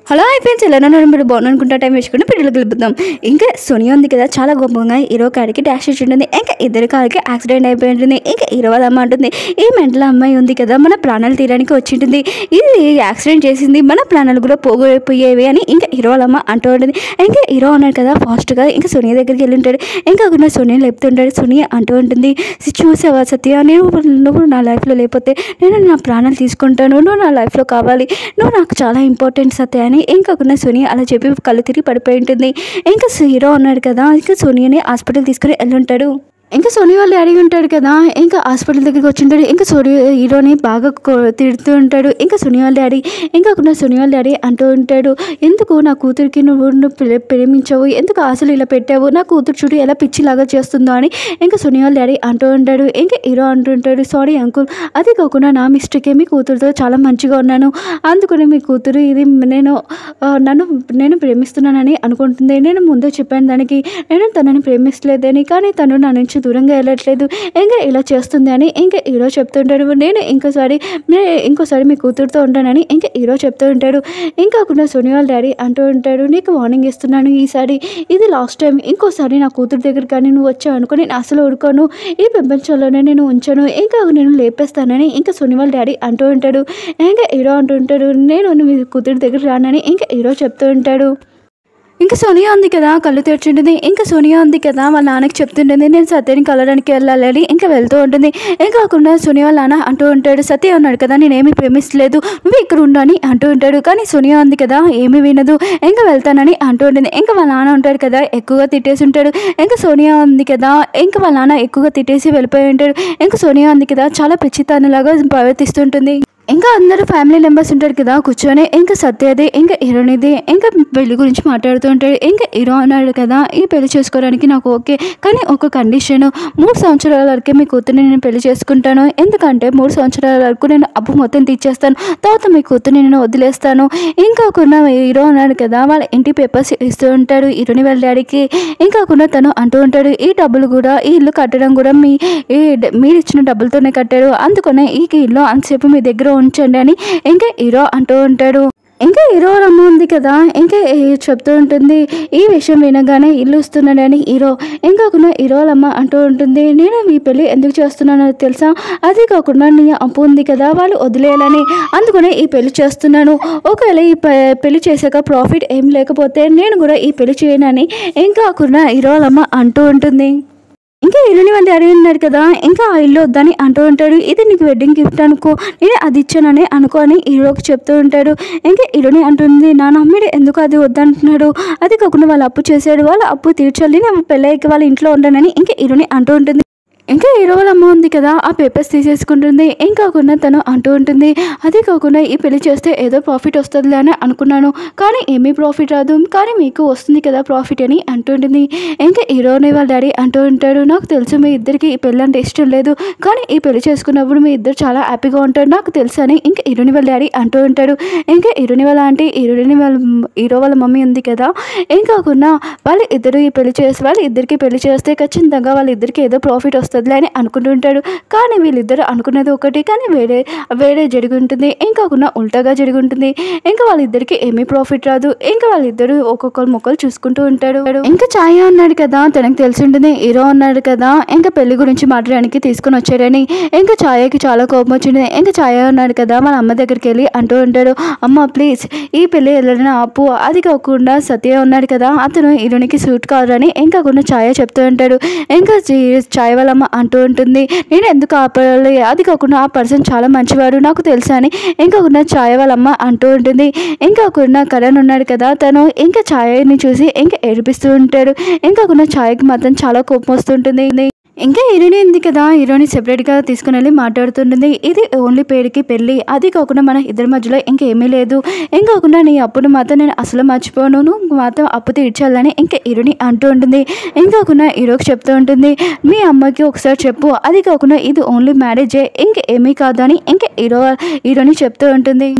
hello hi friends ఎలా ఉన్నారు మీరు బాగున్నారు అనుకుంటా టైం వేసుకుంటే పిల్లలు కలుపుతాం ఇంకా సోనియా ఉంది కదా చాలా గొప్పగా హీరో కాడికి డాష్ ఇచ్చి ఉంటుంది ఇంకా ఇద్దరి కాడికి యాక్సిడెంట్ అయిపోయి ఉంటుంది ఇంకా హీరో వాళ్ళ అమ్మ అంటుంది ఈ మెంటల్ అమ్మాయి ఉంది కదా మన ప్రాణాలు తీయడానికి వచ్చి ఉంటుంది ఇది యాక్సిడెంట్ చేసింది మన ప్రాణాలు కూడా పోగొపోయేవి అని ఇంకా హీరో వాళ్ళ అమ్మ అంటూ ఉంటుంది ఇంకా హీరో అన్నాడు కదా ఫాస్ట్గా ఇంకా సోనియా దగ్గరికి వెళ్ళి ఉంటాడు ఇంకా అక్కడ సోనియా లేపుతుంటాడు సోనియా అంటూ ఉంటుంది చూసావా సత్య నేను నువ్వు నా లైఫ్లో లేకపోతే నేను నా ప్రాణాలు తీసుకుంటాను నువ్వు నా లైఫ్లో కావాలి నువ్వు నాకు చాలా ఇంపార్టెంట్ సత్య అని ఇంకా ఉన్న సోనియా అలా చెప్పి కళ్ళు తిరిగి పడిపోయి ఉంటుంది ఇంకా హీరో ఉన్నాడు కదా ఇంకా సోనియాని హాస్పిటల్ తీసుకుని వెళ్ళుంటాడు ఇంకా సోనీ వాళ్ళు అడిగి ఉంటాడు కదా ఇంకా హాస్పిటల్ దగ్గరికి వచ్చి ఉంటాడు ఇంకా సోని హీరోని బాగా కొ- తిడుతూ ఉంటాడు ఇంకా సోనీ వాళ్ళ డాడీ ఇంకా అక్కడ సోనీ వాళ్ళ డాడీ అంటూ ఉంటాడు ఎందుకు నా కూతురికి నువ్వు నువ్వు ప్రే- ప్రేమించావు ఎందుకు ఆశలు ఇలా పెట్టావు నా కూతురు చూడు ఎలా పిచ్చిలాగా చేస్తుందో అని ఇంకా సోనీ వాళ్ళ డాడీ అంటూ ఉంటాడు ఇంకా హీరో అంటుంటాడు సారీ అంకుల్ అది కాకుండా నా మిస్టేకే మీ కూతురుతో చాలా మంచిగా ఉన్నాను అందుకని మీ కూతురు ఇది నేను ఆ, నన్ను నేను ప్రేమిస్తున్నానని అనుకుంటుంది నేను ముందే చెప్పాను దానికి నేను తనని ప్రేమిస్తలేదని కానీ తను నా నుంచి దూరంగా వెళ్ళట్లేదు ఇంకా ఇలా చేస్తుంది అని ఇంకా హీరో చెప్తుంటాడు నేను ఇంకోసారి నేను ఇంకోసారి మీ కూతురుతో ఉంటానని ఇంకా హీరో చెప్తూ ఉంటాడు ఇంకా కూడా సోని వాళ్ళ డాడీ అంటూ ఉంటాడు నీకు వార్నింగ్ ఇస్తున్నాను ఈసారి ఇది లాస్ట్ టైం ఇంకోసారి నా కూతురు దగ్గర కానీ నువ్వు వచ్చావు అనుకో నేను అసలు ఊరుకోను ఈ ప్రపంచంలోనే నేను ఉంచను ఇంకా నేను లేపేస్తానని ఇంకా సోని వాళ్ళ డాడీ అంటూ ఉంటాడు ఇంకా హీరో అంటూ ఉంటాడు నేను మీ కూతురు దగ్గర రానని ఇంకా హీరో చెప్తూ ఉంటాడు ఇంకా సోనియా ఉంది కదా కళ్ళు తెరిచుంటుంది ఇంకా సోనియా ఉంది కదా వాళ్ళ నాన్నకి చెప్తుంటుంది నేను సత్యని కలవడానికి వెళ్ళాలని ఇంకా వెళ్తూ ఉంటుంది ఇంకా కాకుండా సోనియా వాళ్ళ నాన్న అంటూ ఉంటాడు సత్య ఉన్నాడు కదా నేనేమి ప్రేమిస్తలేదు నువ్వు ఇక్కడ ఉండు అని అంటూ ఉంటాడు కానీ సోనియా ఉంది కదా ఏమీ వినదు ఇంకా వెళ్తానని అంటూ ఉంటుంది ఇంకా వాళ్ళ నాన్న ఉంటాడు కదా ఎక్కువగా తిట్టేసి ఉంటాడు ఇంకా సోనియా ఉంది కదా ఇంకా వాళ్ళ నాన్న ఎక్కువగా తిట్టేసి వెళ్ళిపోయి ఉంటాడు ఇంకా సోనియా ఉంది కదా చాలా పిచ్చితనలాగా ప్రవర్తిస్తుంటుంది ఇంకా అందరూ ఫ్యామిలీ మెంబర్స్ ఉంటారు కదా కూర్చొని ఇంకా సత్యది ఇంకా హీరోనిది ఇంకా పెళ్లి గురించి మాట్లాడుతూ ఉంటాడు ఇంకా హీరో అన్నాడు కదా ఈ పెళ్లి చేసుకోవడానికి నాకు ఓకే కానీ ఒక కండిషన్ మూడు సంవత్సరాల వరకే మీ కూతుర్ని నేను పెళ్లి చేసుకుంటాను ఎందుకంటే మూడు సంవత్సరాల వరకు నేను అప్పు మొత్తం తీర్చేస్తాను తర్వాత మీ కూతుర్ని నేను వదిలేస్తాను ఇంకా కొన్న హీరో అన్నాడు కదా వాళ్ళ ఇంటి పేపర్స్ ఇస్తూ ఉంటాడు హీరోని వాళ్ళ డాడీకి ఇంకా కొన్న తను అంటూ ఉంటాడు ఈ డబ్బులు కూడా ఈ ఇల్లు కట్టడం కూడా మీ ఈ డ- మీరు ఇచ్చిన డబ్బులతోనే కట్టారు అందుకనే ఈ ఇల్లు అంతసేపు మీ దగ్గర ఉంచండి అని ఇంకా హీరో అంటూ ఉంటాడు ఇంకా హీరో వాళ్ళ అమ్మ ఉంది కదా ఇంకా ఏ- చెప్తూ ఉంటుంది ఈ విషయం వినగానే ఇల్లు వస్తున్నాడని హీరో ఇంకా కాకుండా హీరో వాళ్ళ అమ్మ అంటూ ఉంటుంది నేను ఈ పెళ్ళి ఎందుకు చేస్తున్నానో తెలుసా అది కాకుండా నీ అప్పు ఉంది కదా వాళ్ళు వదిలేయాలని అందుకనే ఈ పెళ్లి చేస్తున్నాను ఒకవేళ ఈ పె- పెళ్లి చేశాక ప్రాఫిట్ ఏం లేకపోతే నేను కూడా ఈ పెళ్లి చేయనని ఇంకా కాకుండా హీరో వాళ్ళ అమ్మ అంటూ ఉంటుంది ఇంకా ఇరుని వాళ్ళు అడిగి ఉన్నాడు కదా ఇంకా ఆ ఇల్లు వద్దని అంటూ ఉంటాడు ఇది నీకు వెడ్డింగ్ గిఫ్ట్ అనుకో నేను అది ఇచ్చానని అనుకో అని హీరోకి చెప్తూ ఉంటాడు ఇంకా ఇరుని అంటుంది నా నమ్మిడు ఎందుకు అది వద్దంటున్నాడు అది కాకుండా వాళ్ళు అప్పు చేశాడు వాళ్ళ అప్పు తీర్చాలి నేను పెళ్ళయ్యకి వాళ్ళ ఇంట్లో ఉంటానని ఇంకా ఇరుని అంటూ ఉంటుంది ఇంకా హీరో వాళ్ళ అమ్మ ఉంది కదా ఆ పేపర్స్ తీసేసుకుంటుంది ఏం కాకుండా తను అంటూ ఉంటుంది అది కాకుండా ఈ పెళ్లి చేస్తే ఏదో ప్రాఫిట్ వస్తుందిలే అని అనుకున్నాను కానీ ఏమీ ప్రాఫిట్ రాదు కానీ మీకు వస్తుంది కదా ప్రాఫిట్ అని అంటుంటుంది ఇంకా హీరోని వాళ్ళ డాడీ అంటూ ఉంటాడు నాకు తెలుసు మీ ఇద్దరికి ఈ పెళ్ళి అంటే ఇష్టం లేదు కానీ ఈ పెళ్లి చేసుకున్నప్పుడు మీ ఇద్దరు చాలా హ్యాపీగా ఉంటారు నాకు తెలుసు అని ఇంకా హీరోని వాళ్ళ డాడీ అంటూ ఉంటాడు ఇంకా హీరోని వాళ్ళ ఆంటీ హీరోని వాళ్ళ హీరో వాళ్ళ మమ్మీ ఉంది కదా ఏం కాకుండా వాళ్ళు ఇద్దరు ఈ పెళ్లి చేసి వాళ్ళు ఇద్దరికి పెళ్లి చేస్తే ఖచ్చితంగా వాళ్ళ ఇద్దరికి ఏదో ప్రాఫిట్ వస్తుందిలే అని అనుకుంటుంటాడు కానీ వీళ్ళిద్దరు అనుకునేది ఒకటి కానీ వేరే వేరే జరిగి ఉంటుంది ఏం కాకుండా ఉల్టాగా జరిగి ఉంటుంది ఇంకా వాళ్ళిద్దరికి ఏమీ ప్రాఫిట్ రాదు ఇంకా వాళ్ళిద్దరు ఒక్కొక్కరు మొక్కలు చూసుకుంటూ ఉంటాడు ఇంకా ఛాయ ఉన్నాడు కదా తనకు తెలిసి ఉంటుంది హీరో ఉన్నాడు కదా ఇంకా పెళ్లి గురించి మాట్లాడడానికి తీసుకుని వచ్చాడని ఇంకా ఛాయకి చాలా కోపం వచ్చింది ఇంకా ఛాయ ఉన్నాడు కదా వాళ్ళ అమ్మ దగ్గరికి వెళ్ళి అంటూ ఉంటాడు అమ్మ ప్లీజ్ ఈ పెళ్లి వెళ్ళిన ఆపు అది కాకుండా సత్య ఉన్నాడు కదా అతను హీరోనికి సూట్ కాదని ఇంకా కొన్ని ఛాయ చెప్తూ ఉంటాడు ఇంకా చీ- ఛాయ్ వాళ్ళ అమ్మ అంటూ ఉంటుంది నేను ఎందుకు ఆపాలి అది కాకుండా ఆ పర్సన్ చాలా మంచివాడు నాకు తెలుసా అని ఇంకా ఉన్న ఛాయ్ వాళ్ళ అమ్మ అంటూ ఉంటుంది ఇంకా ఉన్న కరణ్ ఉన్నాడు కదా తను ఇంకా ఛాయని చూసి ఇంకా ఏడిపిస్తూ ఉంటాడు ఇంకా ఉన్న ఛాయకి మాత్రం చాలా కోపం వస్తుంటుంది ఇంకా హీరోయిన్ ఉంది కదా హీరోని సెపరేట్గా తీసుకుని వెళ్ళి మాట్లాడుతుంటుంది ఇది ఓన్లీ పేరుకి పెళ్ళి అది కాకుండా మన ఇద్దరి మధ్యలో ఇంకేమీ లేదు ఏం కాకుండా నీ అప్పును మాత్రం నేను అసలు మర్చిపోను నువ్వు మాత్రం అప్పు తీర్చాలని ఇంకా హీరోని అంటూ ఉంటుంది ఏం కాకుండా హీరోకి చెప్తూ ఉంటుంది మీ అమ్మకి ఒకసారి చెప్పు అది కాకుండా ఇది ఓన్లీ మ్యారేజే ఇంకేమీ కాదు అని ఇంకా హీరో హీరోని చెప్తూ ఉంటుంది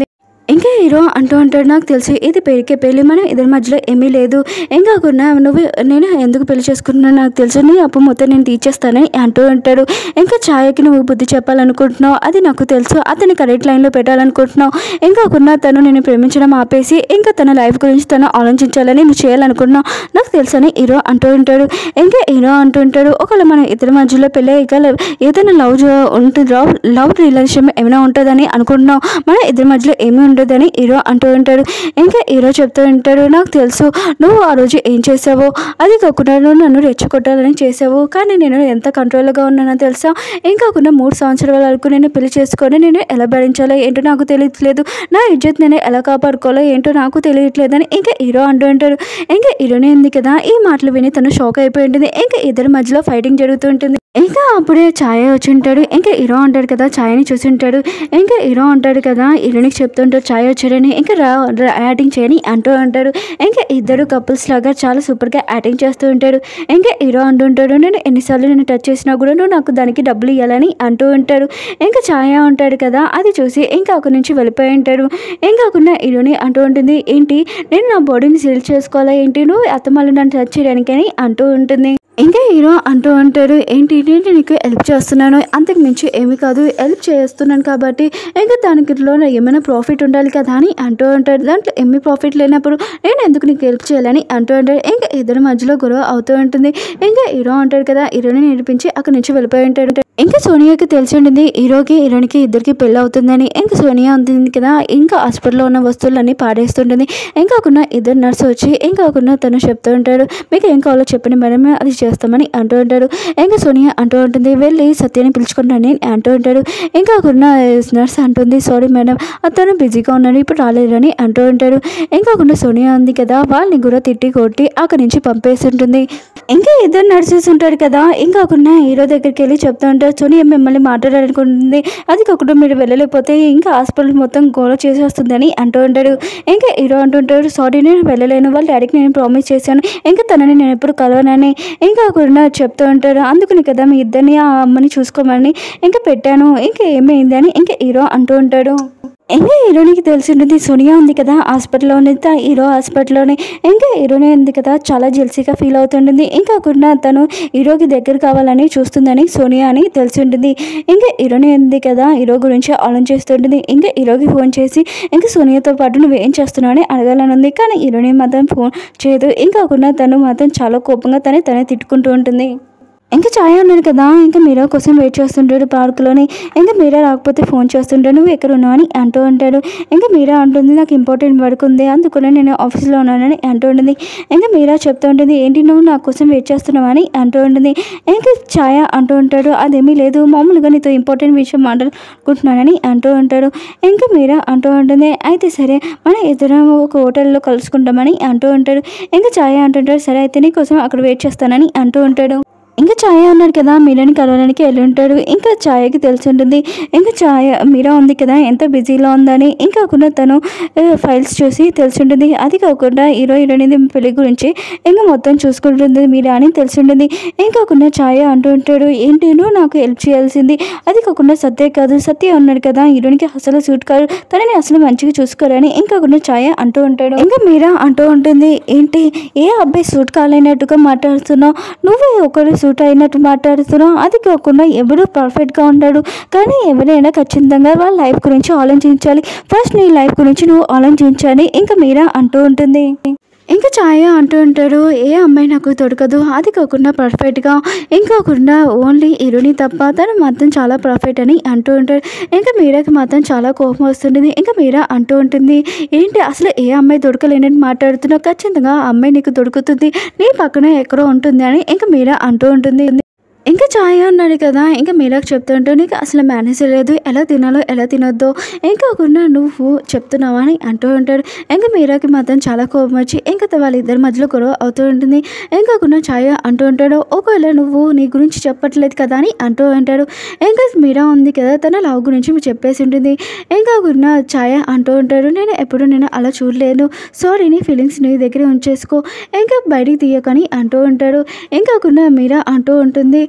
ఇంకా హీరో అంటూ ఉంటాడు నాకు తెలిసి ఇది పెరిగే పెళ్ళి మనం ఇద్దరి మధ్యలో ఏమీ లేదు ఏం కాకుండా నువ్వు నేను ఎందుకు పెళ్లి చేసుకుంటున్నాను నాకు తెలుసు నీ అప్పు మొత్తం నేను తీర్చేస్తానని అంటూ ఉంటాడు ఇంకా ఛాయకి నువ్వు బుద్ధి చెప్పాలనుకుంటున్నావు అది నాకు తెలుసు అతని కరెక్ట్ లైన్లో పెట్టాలనుకుంటున్నావు ఏం కాకుండా తను నేను ప్రేమించడం ఆపేసి ఇంకా తన లైఫ్ గురించి తను ఆలోచించాలని నువ్వు చేయాలనుకుంటున్నావు నాకు తెలుసని హీరో అంటూ ఉంటాడు ఇంకా హీరో అంటూ ఉంటాడు ఒకవేళ మన ఇద్దరి మధ్యలో పెళ్ళి అయ్యాక ఏదైనా లవ్ ఉంటుంది లవ్ లవ్ రిలేషన్ ఏమైనా ఉంటుందని అనుకుంటున్నావు మన ఇద్దరి మధ్యలో ఏమీ ఉండదని హీరో అంటూ ఉంటాడు ఇంకా హీరో చెప్తూ ఉంటాడు నాకు తెలుసు నువ్వు ఆ రోజు ఏం చేసావో అది కాకుండా నువ్వు నన్ను రెచ్చగొట్టాలని చేసావు కానీ నేను ఎంత కంట్రోల్గా ఉన్నానో తెలుసా ఏం కాకుండా మూడు సంవత్సరాల వరకు నేను పెళ్లి చేసుకొని నేను ఎలా భరించాలో ఏంటో నాకు తెలియట్లేదు నా ఇజ్జత్ నేను ఎలా కాపాడుకోవాలో ఏంటో నాకు తెలియట్లేదని ఇంకా హీరో అంటూ ఉంటాడు ఇంకా హీరోనే ఉంది కదా ఈ మాటలు విని తను షాక్ అయిపోయి ఉంటుంది ఇంకా ఇద్దరి మధ్యలో ఫైటింగ్ జరుగుతూ ఉంటుంది ఇంకా అప్పుడే ఛాయ వచ్చి ఉంటాడు ఇంకా హీరో అంటాడు కదా ఛాయని చూసి ఉంటాడు ఇంకా హీరో అంటాడు కదా హీరోనికి చెప్తుంటాడు ఛాయ్ వచ్చాడని ఇంకా రా రా- యాక్టింగ్ చేయని అంటూ ఉంటాడు ఇంకా ఇద్దరు కపుల్స్ లాగా చాలా సూపర్గా యాక్టింగ్ చేస్తూ ఉంటాడు ఇంకా హీరో అంటుంటాడు నేను ఎన్నిసార్లు నేను టచ్ చేసినా కూడా నువ్వు నాకు దానికి డబ్బులు ఇవ్వాలని అంటూ ఉంటాడు ఇంకా ఛాయ ఉంటాడు కదా అది చూసి ఇంకా అక్కడి నుంచి వెళ్ళిపోయి ఉంటాడు ఏం కాకుండా హీరోని అంటూ ఉంటుంది ఏంటి నేను నా బాడీని సీల్ చేసుకోవాలా ఏంటి నువ్వు అత్తమాలు నన్ను టచ్ చేయడానికి అని అంటూ ఉంటుంది ఇంకా హీరో అంటూ ఉంటాడు ఏంటి నేను నీకు హెల్ప్ చేస్తున్నాను అంతకు మించి ఏమీ కాదు హెల్ప్ చేస్తున్నాను కాబట్టి ఇంకా దానిలో ఏమైనా ప్రాఫిట్ ఉండాలి కదా అని అంటూ ఉంటాడు దాంట్లో ఏమీ ప్రాఫిట్ లేనప్పుడు నేను ఎందుకు నీకు హెల్ప్ చేయాలని అంటూ ఉంటాడు ఇంకా ఇద్దరి మధ్యలో గొడవ అవుతూ ఉంటుంది ఇంకా హీరో అంటాడు కదా హీరోని నేర్పించి అక్కడి నుంచి వెళ్ళిపోయి ఉంటాడు ఇంకా సోనియాకి తెలిసి ఉంటుంది హీరోకి హీరోనికి ఇద్దరికి పెళ్ళి అవుతుందని ఇంకా సోనియా ఉంటుంది కదా ఇంకా హాస్పిటల్లో ఉన్న వస్తువులన్నీ పాడేస్తుంటుంది ఇంకా కాకుండా ఇద్దరు నర్సు వచ్చి ఇంకా కాకుండా తను చెప్తూ ఉంటాడు మీకు ఏం కావాలో చెప్పండి మేడం అది చేస్తామని అంటూ ఉంటాడు ఇంకా సోనియా అంటూ ఉంటుంది వెళ్ళి సత్యాన్ని పిలుచుకుంటానని అంటూ ఉంటాడు ఇంకా కాకుండా నర్స్ అంటుంది సారీ మేడం అతను బిజీగా ఉన్నాడు ఇప్పుడు రాలేదని అంటూ ఉంటాడు ఇంకా కాకుండా సోనియా ఉంది కదా వాళ్ళని కూడా తిట్టి కొట్టి అక్కడి నుంచి పంపేసి ఉంటుంది ఇంకా ఇద్దరు నర్సెస్ ఉంటాడు కదా ఇంకా కాకుండా హీరో దగ్గరికి వెళ్ళి చెప్తూ ఉంటాడు సోనియా మిమ్మల్ని మాట్లాడాలనుకుంటుంది అది కాకుండా మీరు వెళ్ళలేకపోతే ఇంకా హాస్పిటల్ మొత్తం గోల చేసేస్తుందని అంటూ ఉంటాడు ఇంకా హీరో అంటుంటాడు సారీ నేను వెళ్ళలేను వాళ్ళ డాడీకి నేను ప్రామిస్ చేశాను ఇంకా తనని నేను ఎప్పుడు కలవనని ఇంకా కూడా చెప్తూ ఉంటాడు అందుకని కదా మీ ఇద్దరిని ఆ అమ్మని చూసుకోమని ఇంకా పెట్టాను ఇంకా ఏమైందని ఇంకా హీరో అంటూ ఉంటాడు ఇంకా హీరోనికి తెలిసి ఉంటుంది సోనియా ఉంది కదా హాస్పిటల్లో ఉంది తా- హీరో హాస్పిటల్లోనే ఇంకా హీరోనే ఉంది కదా చాలా జెల్సీగా ఫీల్ అవుతుంటుంది ఇంకా కూడా తను హీరోకి దగ్గర కావాలని చూస్తుందని సోనియా అని తెలిసి ఉంటుంది ఇంకా హీరోనే ఉంది కదా హీరో గురించి ఆలోచిస్తుంటుంది ఇంకా హీరోకి ఫోన్ చేసి ఇంకా సోనియాతో పాటు నువ్వు ఏం చేస్తున్నావు అని అడగాలని ఉంది కానీ హీరోని మాత్రం ఫోన్ చేయదు ఇంకా కూడా తను మాత్రం చాలా కోపంగా తనే తనే తిట్టుకుంటూ ఉంటుంది ఇంకా ఛాయ్ ఉన్నాడు కదా ఇంకా మీరా కోసం వెయిట్ చేస్తుంటాడు పార్కులోని ఇంకా మీరా రాకపోతే ఫోన్ చేస్తుంటాడు నువ్వు ఎక్కడ ఉన్నావు అని అంటూ ఉంటాడు ఇంకా మీరా అంటుంది నాకు ఇంపార్టెంట్ వర్క్ ఉంది అందుకనే నేను ఆఫీస్లో ఉన్నానని అంటూ ఉంటుంది ఇంకా మీరా చెప్తూ ఉంటుంది ఏంటి నువ్వు నా కోసం వెయిట్ చేస్తున్నావు అని అంటూ ఉంటుంది ఇంకా ఛాయ అంటూ ఉంటాడు అదేమీ లేదు మామూలుగా నీతో ఇంపార్టెంట్ విషయం మాట్లాడుకుంటున్నానని అంటూ ఉంటాడు ఇంకా మీరా అంటూ ఉంటుంది అయితే సరే మన ఇద్దరం ఒక హోటల్లో కలుసుకుంటామని అంటూ ఉంటాడు ఇంకా ఛాయ అంటుంటాడు సరే అయితే నీ కోసం అక్కడ వెయిట్ చేస్తానని అంటూ ఉంటాడు ఇంకా ఛాయ ఉన్నాడు కదా మీరాని కలవడానికి వెళ్ళి ఉంటాడు ఇంకా ఛాయకి తెలిసి ఉంటుంది ఇంకా ఛాయ మీరా ఉంది కదా ఎంత బిజీలో ఉందని ఇంకా కాకుండా తను ఆ, ఫైల్స్ చూసి తెలిసి ఉంటుంది అది కాకుండా హీరో హీరోయిన్ పెళ్లి గురించి ఇంకా మొత్తం చూసుకుంటుంది మీరా అని తెలిసి ఉంటుంది ఇంకా కాకుండా ఛాయ అంటూ ఉంటాడు ఏంటి నువ్వు నాకు హెల్ప్ చేయాల్సింది అది కాకుండా సత్య కాదు సత్య ఉన్నాడు కదా హీరోనికి అసలు సూట్ కాదు తనని అసలు మంచిగా చూసుకోరని ఇంకా కాకుండా ఛాయ అంటూ ఉంటాడు ఇంకా మీరా అంటూ ఉంటుంది ఏంటి ఏ అబ్బాయి సూట్ కాలేనట్టుగా మాట్లాడుతున్నావు నువ్వే ఒకరు సూట్ అయినట్టు మాట్లాడుతున్నావు అది కాకుండా ఎవరు పర్ఫెక్ట్గా ఉంటాడు కానీ ఎవరైనా ఖచ్చితంగా వాళ్ళ లైఫ్ గురించి ఆలోచించాలి ఫస్ట్ నీ లైఫ్ గురించి నువ్వు ఆలోచించాలి ఇంకా మీరా అంటూ ఉంటుంది ఇంకా ఛాయ అంటూ ఉంటాడు ఏ అమ్మాయి నాకు దొరకదు అది కాకుండా పర్ఫెక్ట్గా ఇంకాకుండా ఓన్లీ హీరోని తప్ప తను మాత్రం చాలా పర్ఫెక్ట్ అని అంటూ ఉంటాడు ఇంకా మీరాకి మాత్రం చాలా కోపం వస్తుంటుంది ఇంకా మీరా అంటూ ఉంటుంది ఏంటి అసలు ఏ అమ్మాయి దొరకలేనని మాట్లాడుతున్నావు ఖచ్చితంగా ఆ అమ్మాయి నీకు దొరుకుతుంది నీ పక్కన ఎక్కడో ఉంటుంది అని ఇంకా మీరా అంటూ ఉంటుంది ఇంకా ఛాయ్ అన్నాడు కదా ఇంకా మీరాకు చెప్తుంటే నీకు అసలు మేనేజ్ లేదు ఎలా తినాలో ఎలా తినొద్దో ఇంకా కాకుండా నువ్వు చెప్తున్నావా అని అంటూ ఉంటాడు ఇంకా మీరాకి మాత్రం చాలా కోపం వచ్చి ఇంకా వాళ్ళిద్దరి మధ్యలో గొడవ అవుతూ ఉంటుంది ఇంకా కాకుండా ఛాయ్ అంటూ ఉంటాడు ఒకవేళ నువ్వు నీ గురించి చెప్పట్లేదు కదా అని అంటూ ఉంటాడు ఇంకా మీరా ఉంది కదా తన లవ్ గురించి మీకు చెప్పేసి ఉంటుంది ఇంకా కాకుండా ఛాయ్ అంటూ ఉంటాడు నేను ఎప్పుడు నేను అలా చూడలేను సారీ నీ ఫీలింగ్స్ నీ దగ్గరే ఉంచేసుకో ఇంకా బయటికి తీయకని అంటూ ఉంటాడు ఇంకా కాకుండా మీరా అంటూ ఉంటుంది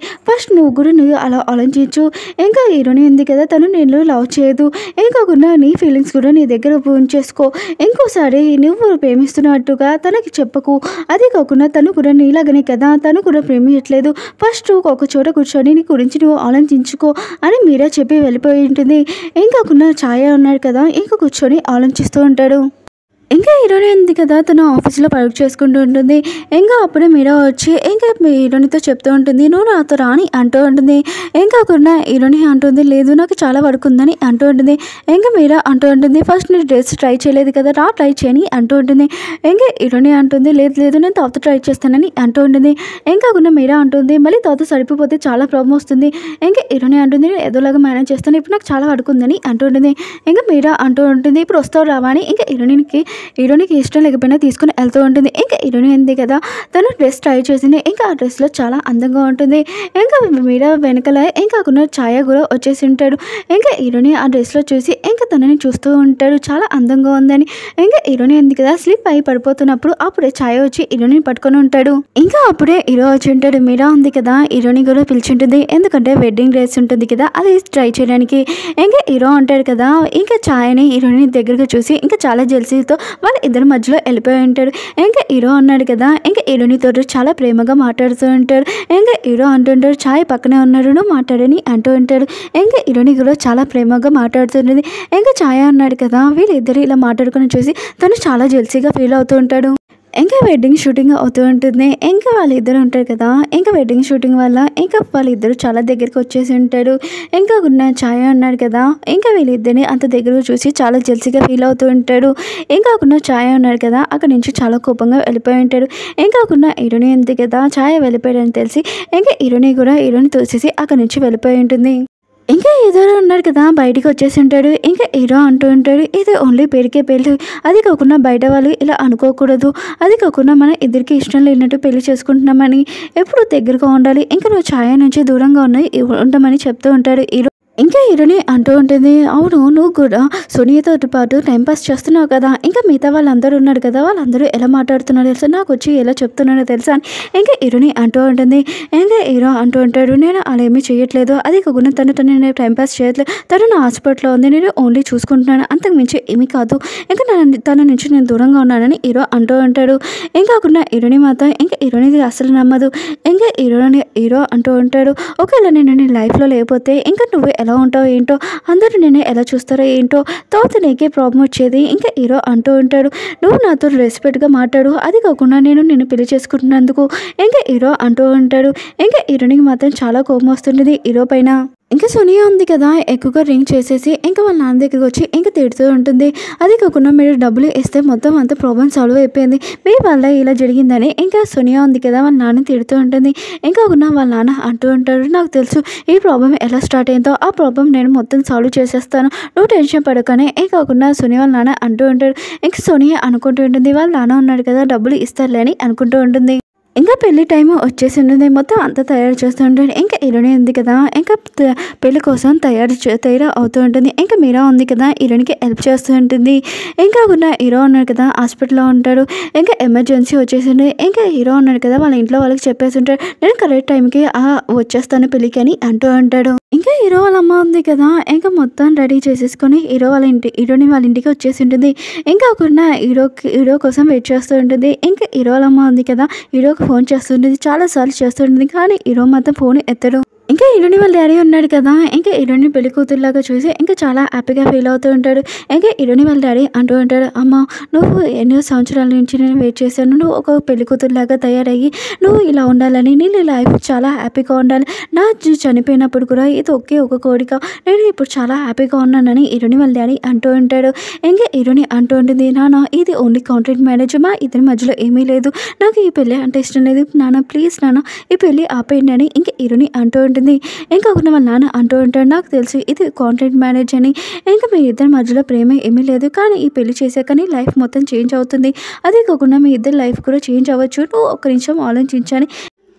ఫస్ట్ నువ్వు కూడా నువ్వు అలా ఆలోచించు ఇంకా హీరోని ఉంది కదా తను నేను లవ్ చేయదు ఇంకాకుండా నీ ఫీలింగ్స్ కూడా నీ దగ్గర ఉంచేసుకో ఇంకోసారి నువ్వు ప్రేమిస్తున్నట్టుగా తనకి చెప్పకు అదే కాకుండా తను కూడా నీలాగనే కదా తను కూడా ప్రేమించట్లేదు ఫస్ట్ ఒక చోట కూర్చొని నీ గురించి నువ్వు ఆలోచించుకో అని మీరే చెప్పి వెళ్ళిపోయి ఉంటుంది ఇంకాకుండా ఛాయ ఉన్నాడు కదా ఇంకా కూర్చొని ఆలోచిస్తూ ఉంటాడు ఇంకా హీరోయిన్ ఉంది కదా తను ఆఫీస్లో వర్క్ చేసుకుంటూ ఉంటుంది ఇంకా అప్పుడే మీరా వచ్చి ఇంకా మీ హీరోనితో చెప్తూ ఉంటుంది నువ్వు నాతో రాని అంటూ ఉంటుంది ఇంకా కాకుండా హీరోని అంటుంది లేదు నాకు చాలా వర్క్ ఉందని అంటూ ఉంటుంది ఇంకా మీరా అంటూ ఉంటుంది ఫస్ట్ నేను డ్రెస్ ట్రై చేయలేదు కదా రా ట్రై చేయని అంటూ ఉంటుంది ఇంకా హీరోని అంటుంది లేదు లేదు నేను తర్వాత ట్రై చేస్తానని అంటూ ఉంటుంది ఇంకా కాకుండా మీరా అంటుంది మళ్ళీ తర్వాత సరిపోతే చాలా ప్రాబ్లం వస్తుంది ఇంకా హీరోని అంటుంది నేను ఏదోలాగా మేనేజ్ చేస్తాను ఇప్పుడు నాకు చాలా వర్క్ ఉందని అంటూ ఉంటుంది ఇంకా మీరా అంటూ ఉంటుంది ఇప్పుడు వస్తావు రావా అని ఇంకా హీరోయిన్కి హీరోయిన్కి ఇష్టం లేకపోయినా తీసుకుని వెళ్తూ ఉంటుంది ఇంకా హీరోయిన్ ఉంది కదా తను డ్రెస్ ట్రై చేసింది ఇంకా ఆ డ్రెస్లో చాలా అందంగా ఉంటుంది ఇంకా మీరా వెనకాల ఇంకా కాకుండా ఛాయ కూడా వచ్చేసి ఉంటాడు ఇంకా హీరోని ఆ డ్రెస్లో చూసి ఇంకా తనని చూస్తూ ఉంటాడు చాలా అందంగా ఉందని ఇంకా హీరోని ఉంది కదా స్లిప్ అయి పడిపోతున్నప్పుడు అప్పుడే ఛాయ వచ్చి హీరోని పట్టుకొని ఉంటాడు ఇంకా అప్పుడే హీరో వచ్చి ఉంటాడు మీరా ఉంది కదా హీరోని కూడా పిలిచింటుంది ఎందుకంటే వెడ్డింగ్ డ్రెస్ ఉంటుంది కదా అది ట్రై చేయడానికి ఇంకా హీరో అంటాడు కదా ఇంకా ఛాయని హీరోని దగ్గరగా చూసి ఇంకా చాలా జెల్సీతో వాళ్ళ ఇద్దరి మధ్యలో వెళ్ళిపోయి ఉంటాడు ఇంకా హీరో అన్నాడు కదా ఇంకా హీరోనితో చాలా ప్రేమగా మాట్లాడుతూ ఉంటాడు ఇంకా హీరో అంటుంటాడు ఛాయ్ పక్కనే ఉన్నాడు నువ్వు మాట్లాడని అంటూ ఉంటాడు ఇంకా హీరోని కూడా చాలా ప్రేమగా మాట్లాడుతుంటుంది ఇంకా ఛాయ అన్నాడు కదా వీళ్ళిద్దరు ఇలా మాట్లాడుకుని చూసి తను చాలా జెల్సీగా ఫీల్ అవుతూ ఉంటాడు ఇంకా వెడ్డింగ్ షూటింగ్ అవుతూ ఉంటుంది ఇంకా వాళ్ళిద్దరు ఉంటారు కదా ఇంకా వెడ్డింగ్ షూటింగ్ వల్ల ఇంకా వాళ్ళిద్దరు చాలా దగ్గరికి వచ్చేసి ఉంటాడు ఇంకా ఉన్న ఛాయ ఉన్నాడు కదా ఇంకా వీళ్ళిద్దరిని అంత దగ్గర చూసి చాలా జెల్సీగా ఫీల్ అవుతూ ఉంటాడు ఇంకా ఉన్న ఛాయ ఉన్నాడు కదా అక్కడ నుంచి చాలా కోపంగా వెళ్ళిపోయి ఉంటాడు ఇంకా ఉన్న హీరోని ఉంది కదా ఛాయ వెళ్ళిపోయాడని తెలిసి ఇంకా హీరోని కూడా హీరోని తోసేసి అక్కడ నుంచి వెళ్ళిపోయి ఉంటుంది ఇంకా ఇద్దరు ఉన్నారు కదా బయటికి వచ్చేసి ఉంటాడు ఇంకా హీరో అంటూ ఉంటాడు ఇది ఓన్లీ పేరుకే పెళ్ళి అది కాకుండా బయట వాళ్ళు ఇలా అనుకోకూడదు అది కాకుండా మన ఇద్దరికి ఇష్టం లేనట్టు పెళ్లి చేసుకుంటున్నామని ఎప్పుడు దగ్గరగా ఉండాలి ఇంకా నువ్వు ఛాయ నుంచి దూరంగా ఉన్నాయి ఉండమని చెప్తూ ఉంటాడు హీరో ఇంకా హీరోని అంటూ ఉంటుంది అవును నువ్వు కూడా సోనియాతో పాటు టైంపాస్ చేస్తున్నావు కదా ఇంకా మిగతా వాళ్ళందరూ ఉన్నారు కదా వాళ్ళందరూ ఎలా మాట్లాడుతున్నారో తెలుసా నాకు వచ్చి ఎలా చెప్తున్నారో తెలుసా అని ఇంకా హీరోని అంటూ ఉంటుంది ఇంకా హీరో అంటూ ఉంటాడు నేను అలా ఏమీ చేయట్లేదు అది కాకుండా తను తను నేను టైంపాస్ చేయట్లేదు తను నా హాస్పిటల్లో ఉంది నేను ఓన్లీ చూసుకుంటున్నాను అంతకు మించి ఏమీ కాదు ఇంకా నన్ను తన నుంచి నేను దూరంగా ఉన్నానని హీరో అంటూ ఉంటాడు ఇంకా కాకుండా హీరోని మాత్రం ఇంకా హీరోని అసలు నమ్మదు ఇంకా హీరోని హీరో అంటూ ఉంటాడు ఒకవేళ నేను నీ లైఫ్లో లేకపోతే ఇంకా నువ్వు ఎలా ఉంటావు ఏంటో అందరూ నేను ఎలా చూస్తారో ఏంటో తర్వాత నీకే ప్రాబ్లం వచ్చేది ఇంకా హీరో అంటూ ఉంటాడు నువ్వు నాతో రెస్పెక్ట్గా మాట్లాడు అది కాకుండా నేను నిన్ను పెళ్లి చేసుకుంటున్నందుకు ఇంకా హీరో అంటూ ఉంటాడు ఇంకా హీరోనికి మాత్రం చాలా కోపం వస్తుంటుంది హీరో పైన ఇంకా సోనియా ఉంది కదా ఎక్కువగా రింగ్ చేసేసి ఇంకా వాళ్ళ నాన్న దగ్గరికి వచ్చి ఇంకా తిడుతూ ఉంటుంది అది కాకుండా మీరు డబ్బులు ఇస్తే మొత్తం అంత ప్రాబ్లం సాల్వ్ అయిపోయింది మీ వల్ల ఇలా జరిగిందని ఇంకా సోనియా ఉంది కదా వాళ్ళ నాన్న తిడుతూ ఉంటుంది ఇంకా కాకుండా వాళ్ళ నాన్న అంటూ ఉంటాడు నాకు తెలుసు ఈ ప్రాబ్లం ఎలా స్టార్ట్ అయిందో ఆ ప్రాబ్లం నేను మొత్తం సాల్వ్ చేసేస్తాను నువ్వు టెన్షన్ పడకనే ఇంకా కాకుండా సోనియా వాళ్ళ నాన్న అంటూ ఉంటాడు ఇంకా సోనియా అనుకుంటూ ఉంటుంది వాళ్ళ నాన్న ఉన్నాడు కదా డబ్బులు ఇస్తారులే అని అనుకుంటూ ఉంటుంది ఇంకా పెళ్లి టైం వచ్చేసి ఉంటుంది మొత్తం అంతా తయారు చేస్తూ ఉంటాడు ఇంకా హీరోయిన్ ఉంది కదా ఇంకా త- పెళ్లి కోసం తయారు చే- తయారు అవుతూ ఉంటుంది ఇంకా మీరా ఉంది కదా హీరోయిన్కి హెల్ప్ చేస్తూ ఉంటుంది ఇంకా ఉన్న హీరో ఉన్నాడు కదా హాస్పిటల్లో ఉంటాడు ఇంకా ఎమర్జెన్సీ వచ్చేసింది ఇంకా హీరో ఉన్నాడు కదా వాళ్ళ ఇంట్లో వాళ్ళకి చెప్పేసి ఉంటాడు నేను కరెక్ట్ టైంకి ఆ వచ్చేస్తాను పెళ్ళికి అని అంటూ ఉంటాడు ఇంకా హీరో వాళ్ళ అమ్మ ఉంది కదా ఇంకా మొత్తం రెడీ చేసేసుకొని హీరో వాళ్ళ ఇంటి హీరోని వాళ్ళ ఇంటికి వచ్చేసి ఉంటుంది ఇంకా ఒకరిన హీరోకి హీరో కోసం వెయిట్ చేస్తూ ఉంటుంది ఇంకా హీరో వాళ్ళ అమ్మ ఉంది కదా హీరోకి ఫోన్ చేస్తుంటుంది చాలా సార్లు చేస్తుంటుంది కానీ హీరో మాత్రం ఫోన్ ఎత్తడు ఇంకా హీరోని వాళ్ళ డాడీ ఉన్నాడు కదా ఇంకా హీరోని పెళ్లి కూతురులాగా చూసి ఇంకా చాలా హ్యాపీగా ఫీల్ అవుతూ ఉంటాడు ఇంకా హీరోని వాళ్ళ డాడీ అంటూ ఉంటాడు అమ్మ నువ్వు ఎన్నో సంవత్సరాల నుంచి నేను వెయిట్ చేశాను నువ్వు ఒక పెళ్లి కూతురులాగా తయారయ్యి నువ్వు ఇలా ఉండాలని నీ లైఫ్ చాలా హ్యాపీగా ఉండాలి నా జీ చనిపోయినప్పుడు కూడా ఇది ఒకే ఒక కోరిక నేను ఇప్పుడు చాలా హ్యాపీగా ఉన్నానని హీరోని వాళ్ళ డాడీ అంటూ ఉంటాడు ఇంకా హీరోని అంటూ ఉంటుంది నాన్న ఇది ఓన్లీ కాంట్రాక్ట్ మ్యారేజ్ మా ఇద్దరి మధ్యలో ఏమీ లేదు నాకు ఈ పెళ్ళి అంటే ఇష్టం లేదు నాన్న ప్లీజ్ నాన్న ఈ పెళ్ళి ఆపేయండి అని ఇంకా హీరోని అంటూ ఉంటుంది ఇంకా ఒక వాళ్ళ నాన్న అంటూ ఉంటాడు నాకు తెలుసు ఇది కాంట్రాక్ట్ మ్యారేజ్ అని ఇంకా మీ ఇద్దరి మధ్యలో ప్రేమ ఏమీ లేదు కానీ ఈ పెళ్లి చేశాక నీ లైఫ్ మొత్తం చేంజ్ అవుతుంది అదే కాకుండా మీ ఇద్దరి లైఫ్ కూడా చేంజ్ అవ్వచ్చు నువ్వు ఒక్క నిమిషం ఆలోచించని